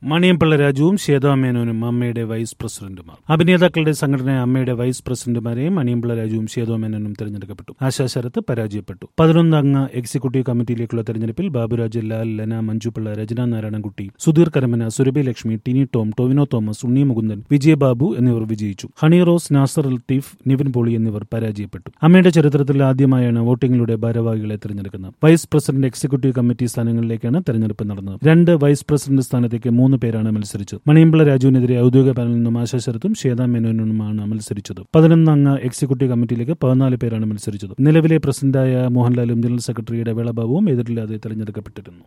മണിയംപിള്ള രാജുവും ശ്വേതാ മേനോനും അമ്മയുടെ വൈസ് പ്രസിഡന്റുമാർ അഭിനേതാക്കളുടെ സംഘടന അമ്മയുടെ വൈസ് പ്രസിഡന്റുമാരെയും മണിയംപിള്ള രാജുവും ശ്വേതാ മേനോനും തെരഞ്ഞെടുക്കപ്പെട്ടു ആശാ ശരത്ത് പരാജയപ്പെട്ടു പതിനൊന്ന് അംഗ എക്സിക്യൂട്ടീവ് കമ്മിറ്റിയിലേക്കുള്ള തെരഞ്ഞെടുപ്പിൽ ബാബുരാജ് ലാൽ ലന മഞ്ജുപിള്ള രചന നാരായണൻകുട്ടി സുധീർ കരമന സുരഭി ലക്ഷ്മി ടിനി ടോം ടോവിനോ തോമസ് ഉണ്ണി മുകുന്ദൻ വിജയബാബു എന്നിവർ വിജയിച്ചു ഹണി റോസ് നാസർ ലത്തീഫ് നിവിൻ പോളി എന്നിവർ പരാജയപ്പെട്ടു അമ്മയുടെ ചരിത്രത്തിൽ ആദ്യമായാണ് വോട്ടിംഗിലൂടെ ഭാരവാഹികളെ തെരഞ്ഞെടുക്കുന്നത് വൈസ് പ്രസിഡന്റ് എക്സിക്യൂട്ടീവ് കമ്മിറ്റി സ്ഥാനങ്ങളിലേക്കാണ് തെരഞ്ഞെടുപ്പ് നടന്നത് രണ്ട് വൈസ് പ്രസിഡന്റ് സ്ഥാനത്തേക്ക് മൂന്ന് പേരാണ് മത്സരിച്ചത് മണിയമ്പിള്ള രാജുവിനെതിരെ ഔദ്യോഗിക പാനലിൽ നിന്നും ആശാ ശരത്തും ശ്വേതാ മേനോനുമാണ് മത്സരിച്ചത് പതിനൊന്ന് അംഗ എക്സിക്യൂട്ടീവ് കമ്മിറ്റിയിലേക്ക് പതിനാല് പേരാണ് മത്സരിച്ചത് നിലവിലെ പ്രസിഡന്റായ മോഹൻലാലും ജനറൽ സെക്രട്ടറി ഇടവേള ബാബുവും എതിരില്ലാതെ തെരഞ്ഞെടുക്കപ്പെട്ടിരുന്നു